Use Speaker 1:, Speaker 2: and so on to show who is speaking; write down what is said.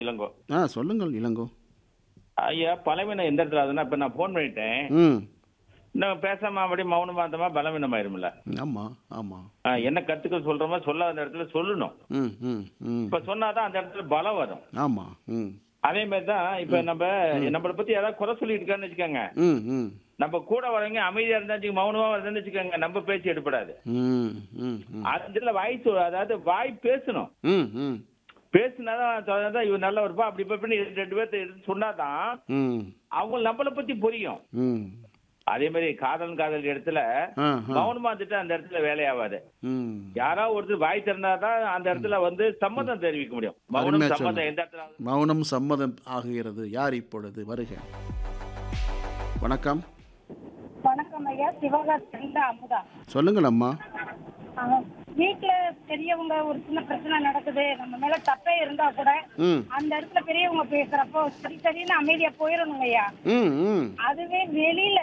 Speaker 1: இளங்கோ
Speaker 2: ஆ சொல்லுங்கள் இளங்கோ
Speaker 1: ஐயா பலவீனம் எந்த இடத்துல ஆகுதுன்னா இப்ப நான் ஃபோன் பண்ணிட்டேன்
Speaker 2: ம்
Speaker 1: இன்னும் பேசாம அப்படியே மௌனமா இருந்தோமா பலவீனம் ஆயிரும்ல
Speaker 2: ஆமாம் ஆமாம்
Speaker 1: ஆ, என்ன கருத்துக்கள் சொல்றோமோ சொல்லாத இடத்துல சொல்லணும்
Speaker 2: ம் ம் ம்
Speaker 1: இப்ப சொன்னாதான் அந்த இடத்துல பலம் வரும்
Speaker 2: ஆமாம் ம்
Speaker 1: அதே மாதிரி தான் இப்ப நம்ம நம்மளை பத்தி ஏதாவது குறை சொல்லிட்டு இருக்கான்னு வச்சுக்கோங்க
Speaker 2: ம் ம்
Speaker 1: நம்ம கூட வரவங்க அமைதியா இருந்தா வச்சுக்க, மௌனமா வருதுன்னு வச்சுக்கோங்க நம்ம பேச்சு எடுப்படாது
Speaker 2: ம் ம் ம்
Speaker 1: அந்த இடத்துல வாய் சொ- அதாவது வாய் பேசணும்
Speaker 2: ம் ம்
Speaker 1: பேசினாதான் சொன்னாதான் இவர் நல்ல வருப்பா அப்படி இப்ப இப்படின்னு ரெண்டு பேர்த்த எடுத்து சொன்னாதான்
Speaker 2: ம்
Speaker 1: அவங்க நம்மளை பத்தி புரியும்
Speaker 2: ம்
Speaker 1: அதே மாதிரி காதல் காதல் இடத்துல
Speaker 2: ஆ ஆ
Speaker 1: மௌனமா இருந்துட்டு அந்த இடத்துல வேலையாவாது
Speaker 2: ம்
Speaker 1: யாராவது ஒருத்தர் வாய் திறந்தாதான் அந்த இடத்துல வந்து சம்மதம் தெரிவிக்க முடியும் மௌனம்
Speaker 2: அருமையா
Speaker 1: சம்மதம்
Speaker 2: சொன்னீங்க.
Speaker 1: எந்த இடத்துல ஆகுது?
Speaker 2: மௌனம் சம்மதம் ஆகுகிறது யார் இப்பொழுது வருக வணக்கம்
Speaker 3: வணக்கம் ஐயா சிவகாசி அமுதா
Speaker 2: சொல்லுங்கள் அம்மா
Speaker 3: ஆஹ் வீட்ல பெரியவங்க ஒரு சின்ன பிரச்சனை நடக்குது நம்ம மேல தப்பே இருந்தா கூட
Speaker 2: ம்
Speaker 3: அந்த இடத்துல பெரியவங்க பேசுறப்போ சரி சரின்னு அமைதியா போயிடணுங்க ஐயா
Speaker 2: ம் ம்
Speaker 3: அதுவே வெளியில